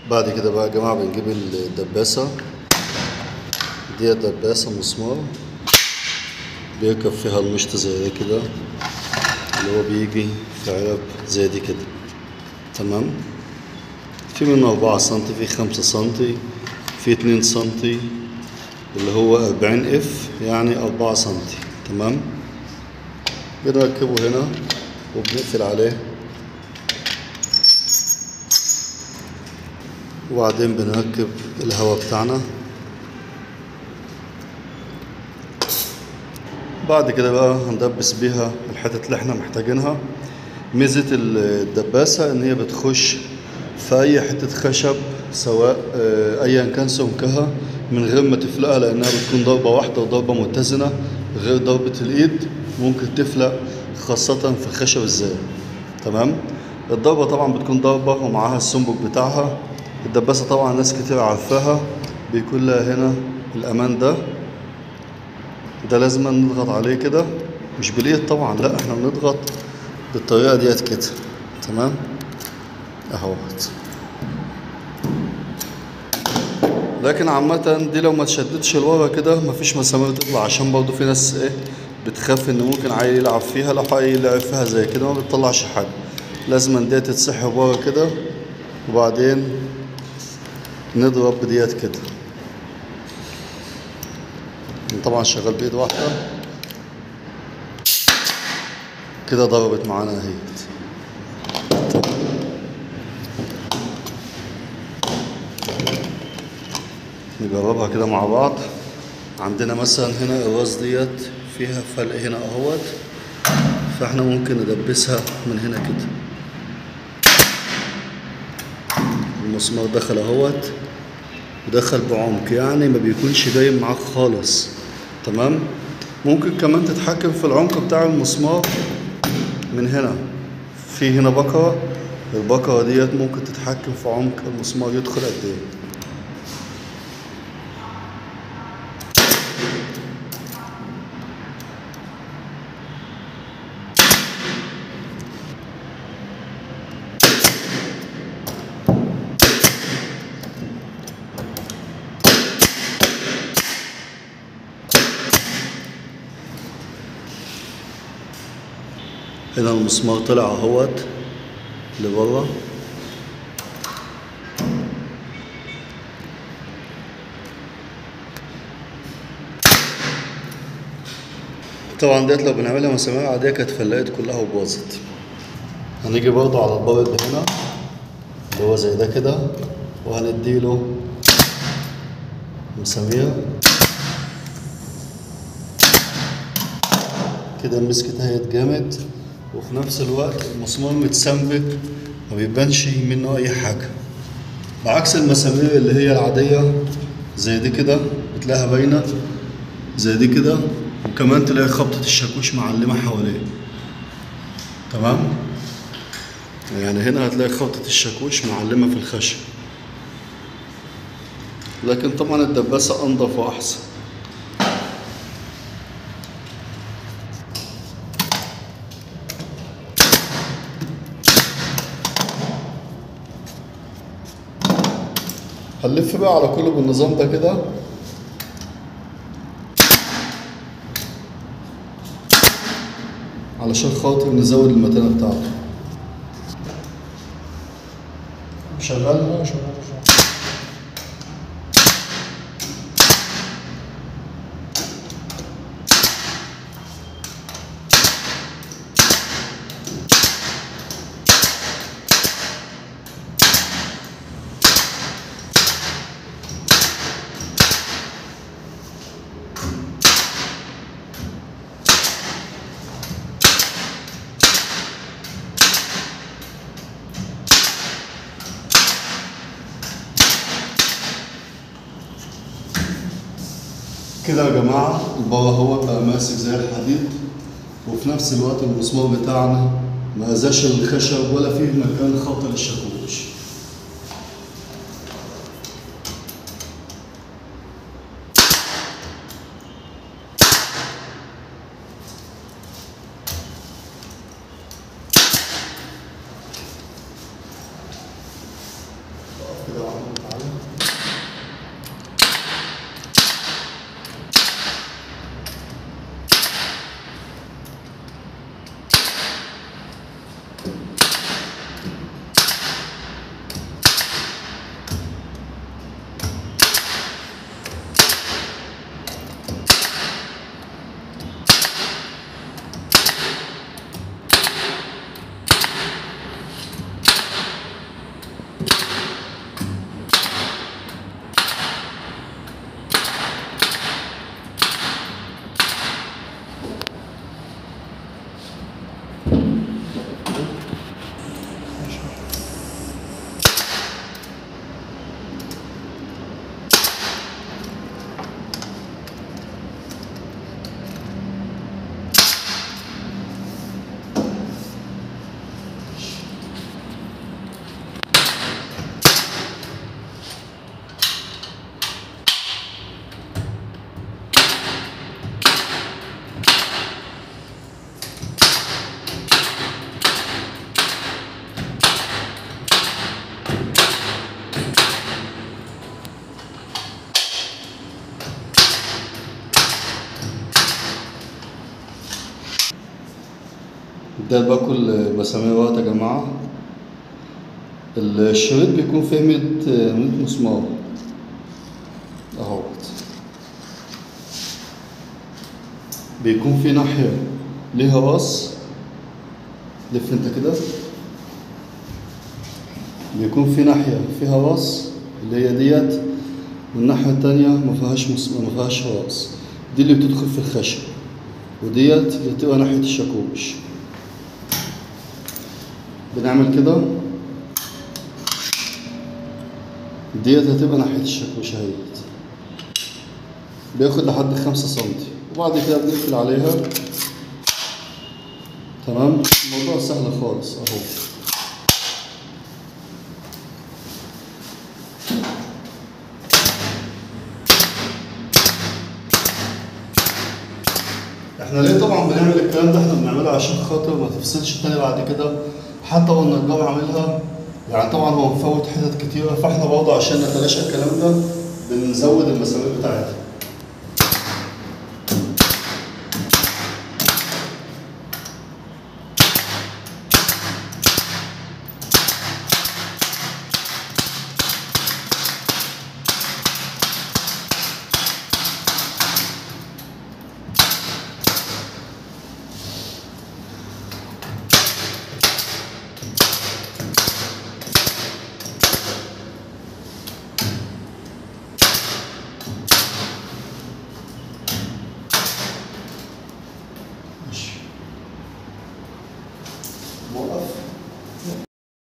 بعد كده بقى يا جماعة بنجيب الدباسة دي دباسة مسمار بيركب فيها المشط زي ده كده اللي هو بيجي في علب زي دي كده تمام في منه أربعة سنتي في خمسة سنتي في اتنين سنتي اللي هو أربعين اف يعني أربعة سنتي تمام بنركبه هنا وبنقفل عليه وبعدين بنركب الهواء بتاعنا بعد كده بقى هندبس بيها الحتت اللي احنا محتاجينها ميزة الدباسة ان هي بتخش في اي حتة خشب سواء آه، ايا كان سمكها من غير ما تفلقها لانها بتكون ضربة واحدة وضربة متزنة غير ضربة الايد ممكن تفلق خاصة في الخشب الزايد تمام الضربة طبعا بتكون ضربة ومعاها السنبك بتاعها الدباسة طبعا ناس كتير عارفاها بيكون لها هنا الأمان ده ده لازم نضغط عليه كده مش بالإيد طبعا لا احنا بنضغط بالطريقة ديت كده تمام اهوت لكن عامة دي لو ما تشددش لورا كده مفيش مسامير تطلع عشان برضو في ناس ايه بتخاف ان ممكن عيل يلعب فيها لو عيل يلعب فيها زي كده ما بتطلعش حاجة لازم ديت تتسحب ورا كده وبعدين نضرب بديت كده طبعا شغال بايد واحدة كده ضربت معانا اهيت نجربها كده مع بعض عندنا مثلا هنا الراس ديت فيها فلق هنا اهوت فاحنا ممكن ندبسها من هنا كده المسمار دخل اهوت ودخل بعمق يعني ما بيكونش باين معاك خالص تمام ممكن كمان تتحكم في العمق بتاع المسمار من هنا في هنا بكرة البكرة ديت ممكن تتحكم في عمق المسمار يدخل قد ايه هنا المسمار طلع اهوت لبره طبعا ديت لو بنعملها مسامير عادية كانت فلقت كلها وباظت هنيجي برضو على البار اللي هنا اللي هو زي ده كده وهنديله مسامير كده مسكت اهيت جامد وفي نفس الوقت المسمار متسمبك ما بيبانش منه اي حاجه بعكس المسامير اللي هي العاديه زي دي كده بتلاقيها باينه زي دي كده وكمان تلاقي خبطه الشاكوش معلمه حواليه تمام يعني هنا هتلاقي خبطه الشاكوش معلمه في الخشب لكن طبعا الدباسه انضف واحسن هنلف بقى على كله بالنظام ده كده علشان خاطر نزود المتانة بتاعته شغال اه شغال شغال كده يا جماعة البابا هو بقى ماسك زي الحديد وفي نفس الوقت المسمار بتاعنا ما أذاش الخشب ولا فيه مكان خط للشاكوش كده واحدة تعالى ده باكل بسميه وقت يا جماعة الشريط بيكون فيه ميت ميت مسمار اهوت بيكون في ناحية ليها راس لف انت كده بيكون في ناحية فيها راس اللي هي ديت والناحية التانية ما فيهاش مس... ما فيهاش راس دي اللي بتدخل في الخشب وديت اللي بتبقى ناحية الشاكوش بنعمل كده ديت هتبقى ناحية الشاكوش اهيت بياخد لحد خمسة سنتي وبعد كده بنقفل عليها تمام الموضوع سهل خالص اهو احنا ليه طبعا بنعمل الكلام ده احنا بنعمله عشان خاطر ما تفصلش تاني بعد كده حتى لو النجار عاملها يعني طبعا هو مفوت حتت كتيرة فاحنا برضه عشان نتلاشى الكلام ده بنزود المسامير بتاعتها ماشي موقف